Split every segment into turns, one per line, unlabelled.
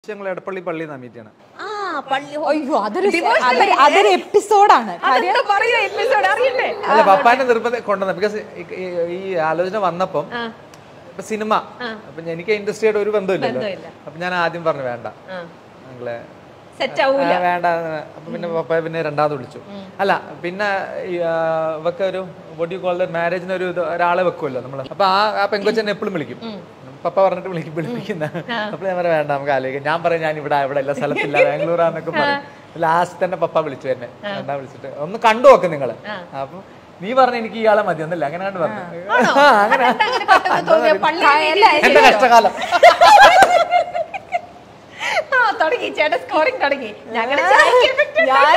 ഞങ്ങൾ എടപ്പള്ളി പള്ളിയിൽ നിന്നാണ് മീറ്റ് ചെയ്യണം
ആ പള്ളി
അയ്യോ അതൊരു
Devotional
അതൊരു-
അല്ലേ?
അതൊരു എപ്പിസോഡാണ്
അതെന്താ പറയൂ എപ്പിസോഡ് അറിയണ്ടേ
അല്ല പപ്പാന്റെ നിർബന്ധം കൊണ്ടുവന്ന ബിക്കോസ് ഈ ആലോചന വന്നപ്പം ഇപ്പൊ സിനിമ അപ്പൊ എനിക്ക് ഇൻഡസ്ട്രിയായിട്ട് ഒരു ബന്ധമില്ലല്ലോ
ബന്ധമില്ല.
അപ്പൊ ഞാൻ ആദ്യം പറഞ്ഞു വേണ്ട ഞങ്ങളെ
സെറ്റ് ആവൂല
ആ, വേണ്ട അപ്പൊ പിന്നെ പപ്പ പിന്നെ രണ്ടാമത് വിളിച്ചു അല്ല പിന്നെ ഈ, ആ, ഇവക്ക് ഒരു വോട്ട് യു കോൾ മാരേജിന് ഒരു ഇത് ഒരാളെ വെക്കുമല്ലോ നമ്മള് അപ്പൊ ആ ആ പെങ്കൊച്ചനെ എപ്പോഴും വിളിക്കും പപ്പ പറഞ്ഞിട്ട് വിളിക്കും വിളിപ്പിക്കുന്ന അപ്പൊ ഞാൻ പറയാം വേണ്ട നമുക്ക് ആലോചിക്കാം ഞാൻ പറയും ഞാൻ ഇവിടെ ഇവിടെ എല്ലാ സ്ഥലത്തില്ല ബാംഗ്ലൂരാന്നൊക്കെ പറയും ലാസ്റ്റ് തന്നെ പപ്പ വിളിച്ചു എന്നെ രണ്ടാം വിളിച്ചിട്ട് ഒന്ന് കണ്ടു നോക്ക് നിങ്ങള് അപ്പൊ നീ പറഞ്ഞ എനിക്ക് ഇയാളെ മതി ഒന്നല്ല അങ്ങനെ കണ്ടു പറഞ്ഞു ആ, അങ്ങനെ
അങ്ങനെ പെട്ടെന്ന് തോന്നിയ പള്ളി
എന്റെ കഷ്ടകാലം
ആ തുടങ്ങി ചേട്ടൻ സ്കോറിംഗ് തുടങ്ങി ഞങ്ങളുടെ ചായക്ക് effect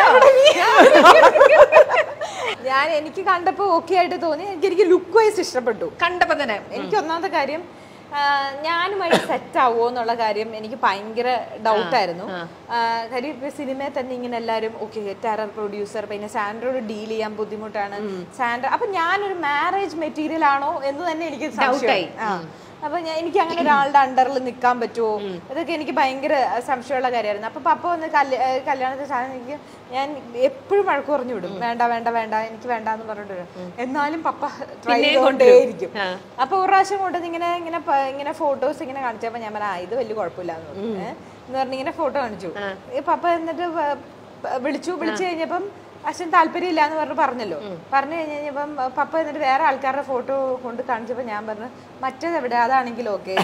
ഉണ്ടല്ലോ.
ഞാൻ എനിക്ക് കണ്ടപ്പോ ഓക്കെ ആയിട്ട് തോന്നി എനിക്ക് എനിക്ക് ലുക്ക് വൈസ് ഇഷ്ടപ്പെട്ടു
കണ്ടപ്പോ തന്നെ
എനിക്ക് ഒന്നാമത്തെ കാര്യം ആ, ഞാനുമായി സെറ്റ് ആവുമോ എന്നുള്ള കാര്യം എനിക്ക് ഭയങ്കര ഡൗട്ടായിരുന്നു കാര്യം ഇപ്പൊ സിനിമയിൽ തന്നെ ഇങ്ങനെ എല്ലാവരും ഓക്കെ ടെറർ പ്രൊഡ്യൂസർ പിന്നെ സാൻഡ്രോട് ഡീൽ ചെയ്യാൻ ബുദ്ധിമുട്ടാണ് സാൻഡ്ര അപ്പൊ ഞാനൊരു മാരേജ് മെറ്റീരിയൽ ആണോ എന്ന് തന്നെ എനിക്ക്
Doubt-ആയി.
സംശയം ആ. അപ്പൊ ഞാൻ എനിക്ക് അങ്ങനെ ഒരാളുടെ അണ്ടറിൽ നിൽക്കാൻ പറ്റുമോ ഇതൊക്കെ എനിക്ക് ഭയങ്കര സംശയമുള്ള കാര്യമായിരുന്നു അപ്പൊ പപ്പ വന്ന് കല്യ- ഏ, കല്യാണത്തിന് സാധനം എനിക്ക് ഞാൻ എപ്പോഴും വഴക്ക് പറഞ്ഞു വിടും വേണ്ട വേണ്ട വേണ്ട എനിക്ക് വേണ്ട എന്ന് പറഞ്ഞിട്ട് വരും. എന്നാലും പപ്പ ട്രൈ ചെയ്തുകൊണ്ടേയിരിക്കും അപ്പൊ ഒരു പ്രാവശ്യം കൊണ്ടുവന്ന് ഇങ്ങനെ ഇങ്ങനെ പ- ഇങ്ങനെ ഫോട്ടോസ് ഇങ്ങനെ കാണിച്ചപ്പോ ഞാൻ പറഞ്ഞ ഇത് വലിയ കുഴപ്പമില്ല എന്ന് പറഞ്ഞു ഏ, എന്ന് പറഞ്ഞ് ഇങ്ങനെ ഫോട്ടോ കാണിച്ചു ഈ പപ്പ എന്നിട്ട് വ- പ- വിളിച്ചു വിളിച്ചു കഴിഞ്ഞപ്പം അച്ഛൻ താല്പര്യമില്ല എന്ന് പറഞ്ഞു പറഞ്ഞല്ലോ പറഞ്ഞു കഴിഞ്ഞ് കഴിഞ്ഞപ്പം പപ്പ എന്നിട്ട് വേറെ ആൾക്കാരുടെ ഫോട്ടോ കൊണ്ട് കാണിച്ചപ്പോ ഞാൻ പറഞ്ഞു മറ്റേത് എവിടെ അതാണെങ്കിൽ ഓക്കെ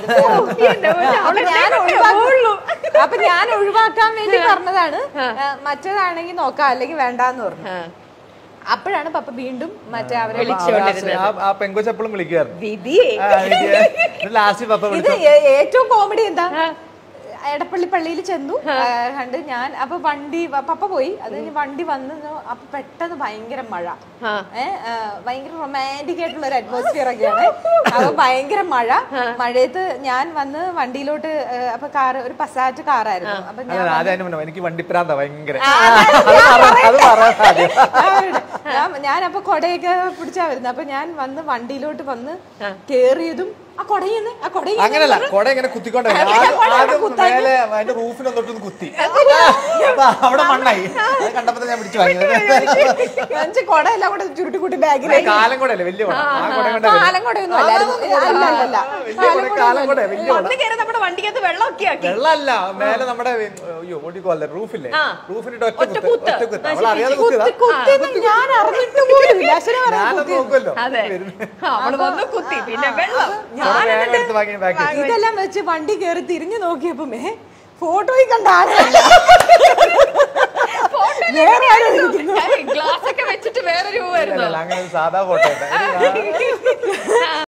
ഞാൻ ഒഴിവാക്കാൻ അപ്പൊ ഞാൻ ഒഴിവാക്കാൻ വേണ്ടി പറഞ്ഞതാണ് ആ, മറ്റേതാണെങ്കിൽ നോക്കാം അല്ലെങ്കിൽ വേണ്ടാന്ന് പറഞ്ഞു അപ്പോഴാണ് പപ്പ വീണ്ടും മറ്റേ അവരെ
ആ- ആ പെങ്കൊച്ച് എപ്പോഴും വിളിക്കുമായിരുന്നു
വിധിയെ
ലാസ്റ്റ് പപ്പ
ഇത്
വിളിച്ചു
ഏ- ഏറ്റവും കോമഡി എന്താ എടപ്പള്ളി പള്ളിയിൽ ചെന്നു ആ, കണ്ട് ഞാൻ അപ്പൊ വണ്ടി വ- പപ്പ പോയി അത് കഴിഞ്ഞ് വണ്ടി വന്നു നോ- അപ്പൊ പെട്ടെന്ന് ഭയങ്കര മഴ ഏഹ് ഭയങ്കര റൊമാൻറ്റിക് ആയിട്ടുള്ള ഒരു അറ്റ്മോസ്ഫിയർ ഒക്കെയാണ് അപ്പൊ ഭയങ്കര മഴ മഴയത്ത് ഞാൻ വന്ന് വണ്ടിയിലോട്ട് ഏ, അപ്പൊ കാറ് ഒരു പസാറ്റ് കാറായിരുന്നു അപ്പൊ ഞാൻ
അതെ ആദ്യം അതിന് മുന്നേ എനിക്ക് വണ്ടിപ്രാന്ത ഭയങ്കര
ആ,
അത് പറ- അത് പറയാം ആദ്യം.
ഞാൻ ഞാനപ്പൊ കൊടയൊക്കെ പിടിച്ചാ വരുന്നത് അപ്പൊ ഞാൻ വന്ന് വണ്ടിയിലോട്ട് വന്ന് കേറിയതും ആ കൊടയെന്ന് ആ കൊടയെന്ന്
അങ്ങനല്ല കൊട ഇങ്ങനെ കുത്തിക്കൊണ്ട് വരും. ആദ്യം- ആദ്യം മേലെ അതിന്റെ റൂഫിനൊന്നിട്ടൊന്ന് കുത്തി അപ്പൊ അവിടെ മണ്ണായി അത് കണ്ടപ്പോ ഞാൻ പിടിച്ചു വാങ്ങിയത്
ഞാൻ കൊട എല്ലാം കൂടെ ചുരുട്ടി കൂട്ടി ബാഗിൽ
കാലം കൂടെ അല്ലേ വലിയ കൊട ആ കൊട കൊണ്ട്
കാലം കൊടയൊന്നും അല്ലായിരുന്നു അല്ല അല്ല അല്ല
വലിയ കൊട കാലം കൂടെ വലിയ കൊട
വന്ന് കയറി നമ്മുടെ വണ്ടിക്കകത്ത് വെള്ളമൊക്കെ ആക്കി
വെള്ളമല്ല മേലെ നമ്മുടെ അയ്യോ ഓടിക്കോല്ലേ റൂഫില്ലേ റൂഫിനിട്ട് ഒറ്റ
ഒറ്റ
കുത്ത്
കുത്ത്.
ഒറ്റ കുത്ത് അവൾ അറിയാതെ കുത്തിയതാ
കുത്തിയൊന്നും ഞാൻ അറിഞ്ഞിട്ട് പോലുമില്ല അച്ഛനെ പറയാൻ
ഞാനത് നോക്കുമല്ലോ
അതെ അവള് വന്ന് കുത്തി പിന്നെ വെള്ളം
കൊട വേഗം എടുത്ത് വാങ്ങി ബാക്കി
ഇതെല്ലാം വെച്ച് വണ്ടി കയറി തിരിഞ്ഞു നോക്കിയപ്പം ഏ ഫോട്ടോയിൽ കണ്ട ആളല്ല വേറെ ആരും ഇരിക്കുന്നു.
ഗ്ലാസ് ഒക്കെ വെച്ചിട്ട് വേറെ രൂപ വരുന്നു
അങ്ങനെ ഒരു സാധാ ഫോട്ടോ